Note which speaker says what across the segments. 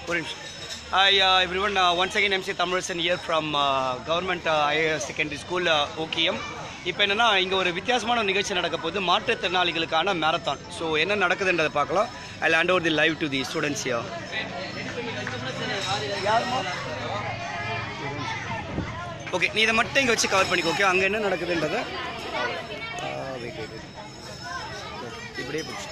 Speaker 1: ஒரு நிமிஷம் hi everyone once again MC தமிழசன் here from government IAS secondary school ஓகேஎம் இப்போ என்னென்னா இங்கே ஒரு வித்தியாசமான ஒரு நிகழ்ச்சி நடக்க போகுது மாற்றுத்திறனாளிகளுக்கான மேரத்தான் ஸோ என்ன நடக்குதுன்றதை பார்க்கலாம் I land over the live to the students yeah okay நீ இதை மட்டும் இங்கே வச்சு கவர் பண்ணிக்கோ ஓகே அங்கே என்ன நடக்குதுன்றதை வெயிட் வெயிட் இப்படியே பிடிச்சி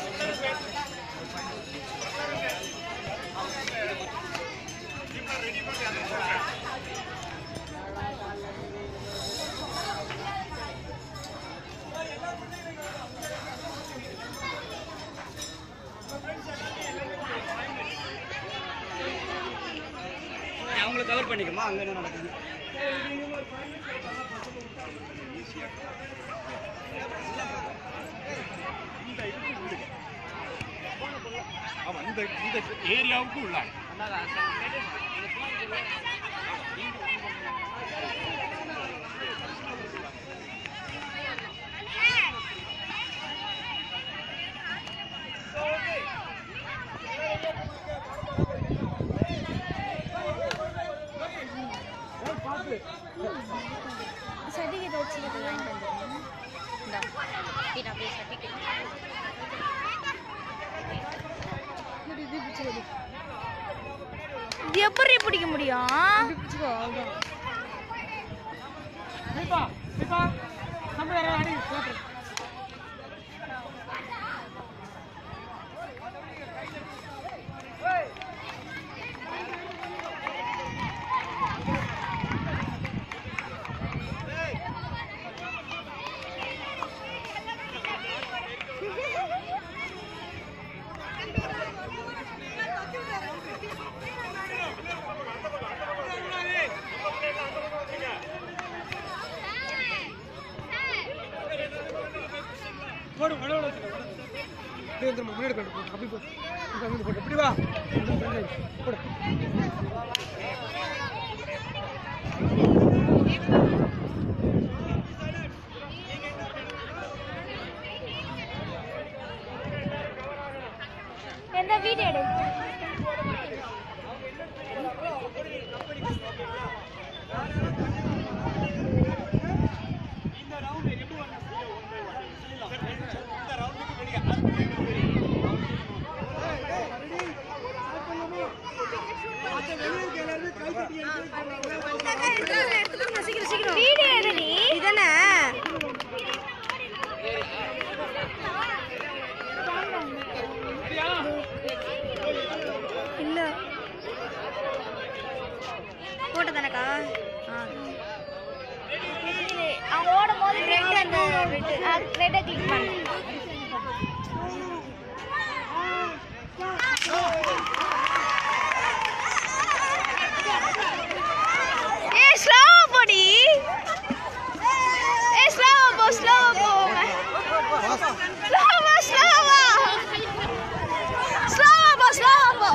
Speaker 1: அவங்கள கவர் பண்ணிக்கமா அங்கே என்ன நடக்குது
Speaker 2: ஆமா இந்த இந்த ஏரியாவுக்கு உள்ளாங்க
Speaker 3: சர்டிஃபிகேட் வச்சுக்கிட்டு வாங்கிட்டு வந்துடுங்க இந்தா இது அப்படியே சர்டிஃபிகேட் இது எப்படி பிடிக்க முடியும்
Speaker 2: தீபா தீபா நம்ம வேற அடி போட்டு போடு வட வட அப்படியே வந்து முன்னாடி போடு அப்படி போ அப்படி போடு இப்படி வா போடு
Speaker 3: எந்த வீடியோ எடு வீடியோ எடுடி
Speaker 4: இதானே இல்ல போட்ட தானக்கா
Speaker 3: அவங்க ஓடும் போது ரெட் அந்த ரெட்டை கிளிக் பண்ணு
Speaker 4: ஏ ஸ்லோவா போடி ஏ ஸ்லோவா போ ஸ்லோவா போ ஸ்லோவா ஸ்லோவா ஸ்லோவா போ ஸ்லோவா போ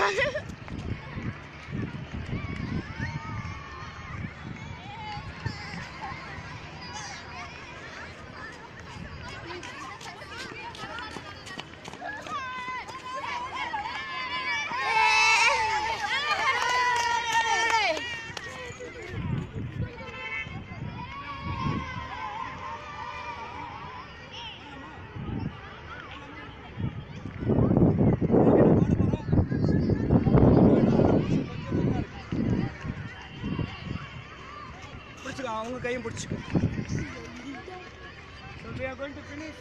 Speaker 1: பிடிச்சிக்கோ அவங்க கையும் பிடிச்சிக்கோ
Speaker 2: So we are going to finish.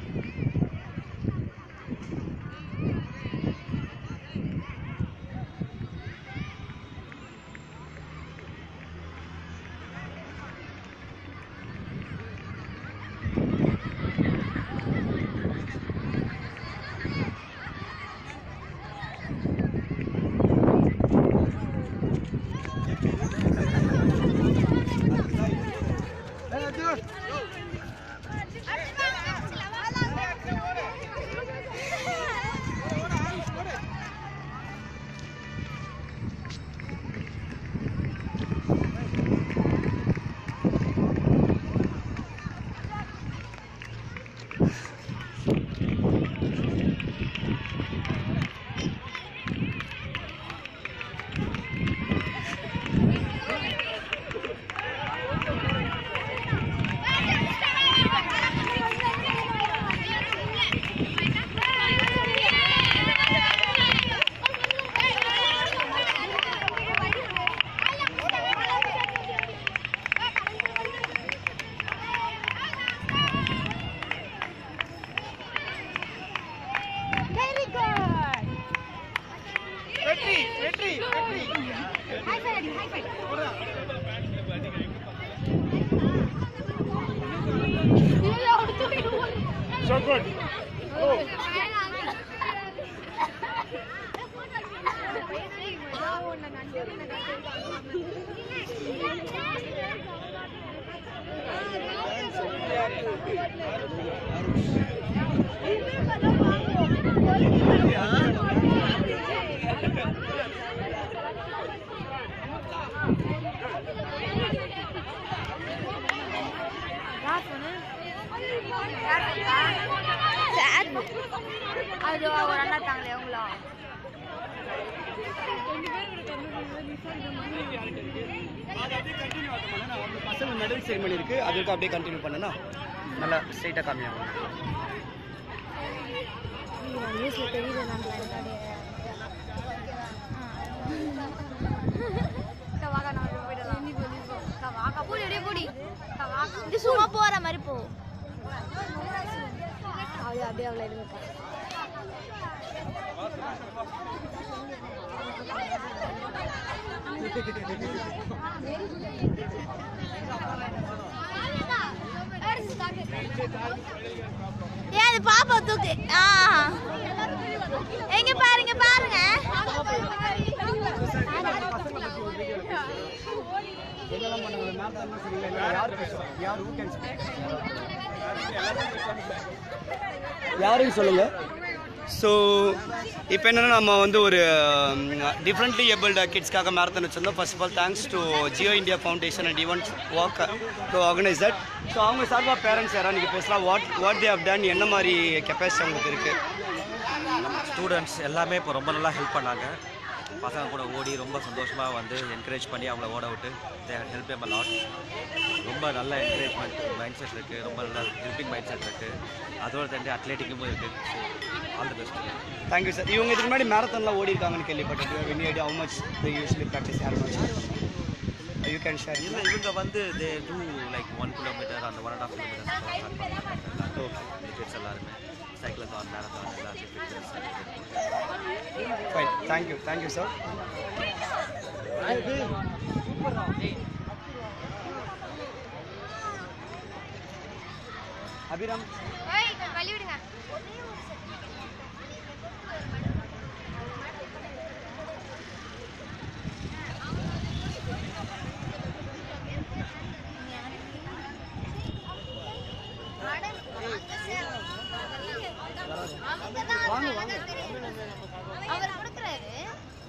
Speaker 2: Hey, Arjun.
Speaker 4: Very good.
Speaker 2: வெற்றி வெற்றி வெற்றி
Speaker 4: High five, high five.
Speaker 2: So good.
Speaker 4: Sad. அது ஒரு அண்ணா தாங்களே உங்களா
Speaker 1: பசங்க மெடல் செரிமனி இருக்கு அதுக்கு அப்படியே கண்டினியூ பண்ணனா நல்லா ஸ்ட்ரைட்டாக காமியாகும்
Speaker 3: நியூஸ்ல தெரியுது
Speaker 4: இது சும்மா போற மாதிரி போ
Speaker 3: அது அப்படியே அவ்வளோ இருங்கக்கா
Speaker 4: ஏன் அது பாப்பா தூக்கு ஆ எங்க பாருங்க பாருங்க
Speaker 1: இதெல்லாம் பண்ணுங்க மேரத்தான்லாம் சரியில்லை யார் பேசுவா? யார் who can speak? யாருன்னு சொல்லுங்க ஸோ இப்போ என்னென்னா நம்ம வந்து ஒரு டிஃப்ரெண்ட்லி ஏபிள்டு கிட்ஸ்க்காக மேரத்தான் வச்சுருந்தோம் first of all thanks to Jio India Foundation and even work to organise that so அவங்க சார்பாக பேரண்ட்ஸ் யாராவது நீங்கள் பேசலாம் what what they have done என்ன மாதிரி கெப்பாசிட்டி அவங்களுக்கு இருக்குது
Speaker 5: ஸ்டூடெண்ட்ஸ் எல்லாமே இப்போ ரொம்ப நல்லா ஹெல்ப் பண்ணாங்க பசங்க கூட ஓடி ரொம்ப சந்தோஷமாக வந்து என்கரேஜ் பண்ணி அவங்கள ஓட விட்டு தே ஹெல்ப் எம் லாட் ரொம்ப நல்ல என்கரேஜ்மெண்ட் மைண்ட் செட் இருக்குது ரொம்ப நல்ல ஹெல்பிங் மைண்ட் செட் இருக்குது அதோட தண்டி அத்லெட்டிக்கும் இருக்குது so all the best
Speaker 1: thank you sir இவங்க இதுக்கு முன்னாடி மேரத்தான்லாம் ஓடி இருக்காங்கன்னு கேள்விப்பட்டிருக்கேன் when idea how much the usually practice யார் யூ கேன் ஷேர்
Speaker 5: இல்லை இவங்க வந்து they do like one kilometre அந்த one and half kilometres okay kids எல்லாருமே சைக்கிளத்தான் மேரத்தான் எல்லாத்தையும் fitness
Speaker 1: fine thank you thank you sir Abhiram
Speaker 4: வழி விடுங்க அவர் கொடுக்குறாரு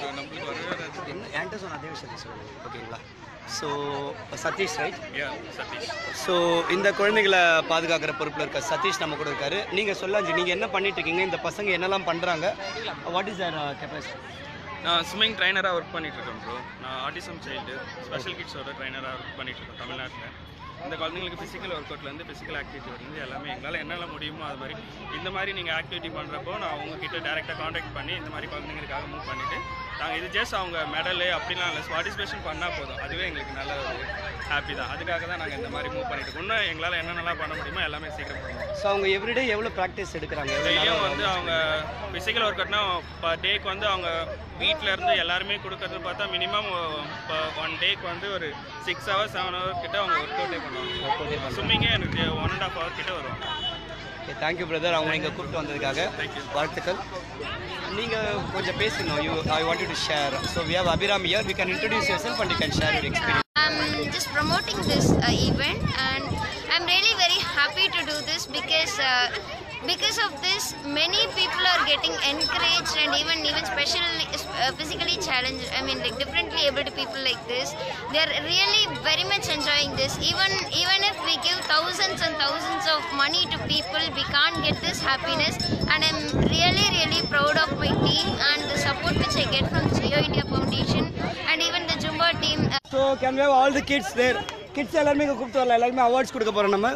Speaker 6: ப்ரோ நம்மளுக்கு வரவே வராது
Speaker 1: என்ன என்கிட்ட சொன்ன அதே விஷயத்தை சொல்லுங்க ஓகேங்களா so Satish right
Speaker 6: yeah Satish
Speaker 1: so இந்த குழந்தைகளை பாதுகாக்கிற பொறுப்பில் இருக்க சதீஷ் நம்ம கூட இருக்காரு நீங்கள் சொல்லாஞ்சு நீங்கள் என்ன பண்ணிட்டு இருக்கீங்க இந்த பசங்க என்னெல்லாம் பண்ணுறாங்க வாட் இஸ் தர் கெப்பாசிட்டி
Speaker 6: நான் ஸ்விம்மிங் ட்ரைனராக ஒர்க் பண்ணிட்டு இருக்கேன் ப்ரோ நான் ஆட்டிசம் சைல்டு ஸ்பெஷல் கிட்ஸோட ட்ரைனராக ஒர்க் பண்ணிட்டு இருக்கேன் தமிழ்நாட்டில் இந்த குழந்தைங்களுக்கு ஃபிசிக்கல் ஒர்க் அவுட்லேருந்து ஃபிசிக்கல் ஆக்டிவிட்டி வந்து எல்லாமே எங்களால் என்னென்ன முடியுமோ அது மாதிரி இந்த மாதிரி நீங்கள் ஆக்டிவிட்டி பண்ணுறப்போ நான் உங்ககிட்ட டேரெக்டாக காண்டாக்ட் பண்ணி இந்த மாதிரி குழந்தைங்களுக்காக மூவ் பண்ணிவிட்டு நாங்கள் இது ஜஸ்ட் அவங்க மெடலு அப்படிலாம் இல்லை பார்ட்டிசிபேஷன் பண்ணால் போதும் அதுவே எங்களுக்கு நல்ல ஒரு ஹாப்பி தான் அதுக்காக தான் நாங்கள் இந்த மாதிரி மூவ் பண்ணிட்டு இருக்கோம் இன்னும் எங்களால் என்னென்னலாம் பண்ண முடியுமோ எல்லாமே சீக்கிரம் பண்ணுவோம்
Speaker 1: ஸோ அவங்க எவ்ரிடே எவ்வளோ ப்ராக்டிஸ் எடுக்கிறாங்க எவ்வளோ
Speaker 6: டெய்லியும்
Speaker 1: நேரம்
Speaker 6: வந்து அவங்க ஃபிசிக்கல் ஒர்க் அவுட்னா பர் டேக்கு வந்து அவங்க வீட்டில் இருந்து எல்லாருமே கொடுக்கறது பார்த்தா மினிமம் ஒன் டேக்கு வந்து ஒரு சிக்ஸ் ஹவர்ஸ் செவன் ஹவர் கிட்ட அவங்க ஒர்க் அவுட்டே பண்ணுவாங்க ஸ்விம்மிங்கே எனக்கு ஒன் அண்ட் ஹாஃப் ஹவர் கிட்ட வருவாங்க
Speaker 1: ஓகே தேங்க்யூ பிரதர் அவங்க இங்கே கூப்பிட்டு வந்ததுக்காக வாழ்த்துக்கள் நீங்கள் கொஞ்சம் பேசணும் you I want to share so we have Abhiram here we can introduce yourself and you can share your experience
Speaker 3: I'm just promoting this uh, event and I'm really very happy to do this because uh, because of this many people are getting encouraged and even even specially uh, physically challenged I mean like differently able people like this they are really very much enjoying this even even if we give thousands and thousands of money to people we can't get this happiness and I'm really really proud of my team and the support which I get from Geo India Foundation and even the Jumba team uh,
Speaker 1: so can wave all the kids there kids எல்லாருமே இங்கே கூப்பிட்டு வரல எல்லாருமே awards கொடுக்க போகிறோம் நம்ம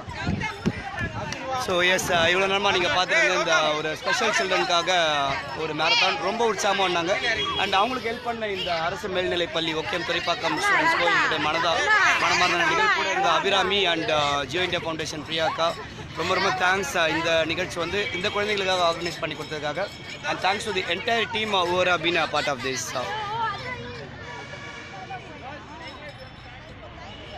Speaker 1: so S இவ்வளோ நேரமாக நீங்கள் பார்த்துருந்த இந்த ஒரு ஸ்பெஷல் சில்ட்ரனுக்காக ஒரு மேரத்தான் ரொம்ப உற்சாகமாக வந்தாங்க அண்ட் அவங்களுக்கு ஹெல்ப் பண்ண இந்த அரசு மேல்நிலைப் பள்ளி ஓகேம் துறைப்பாக்கம் ஸ்டூடெண்ட்ஸ் கோயிலுடைய மனதா மனமார்ந்த நடிகர் கூட இருந்த Abhirami and Jio India Foundation Priyanka ரொம்ப ரொம்ப தேங்க்ஸ் இந்த நிகழ்ச்சி வந்து இந்த குழந்தைகளுக்காக ஆர்கனைஸ் பண்ணி கொடுத்ததுக்காக and thanks to the entire team over been a part of this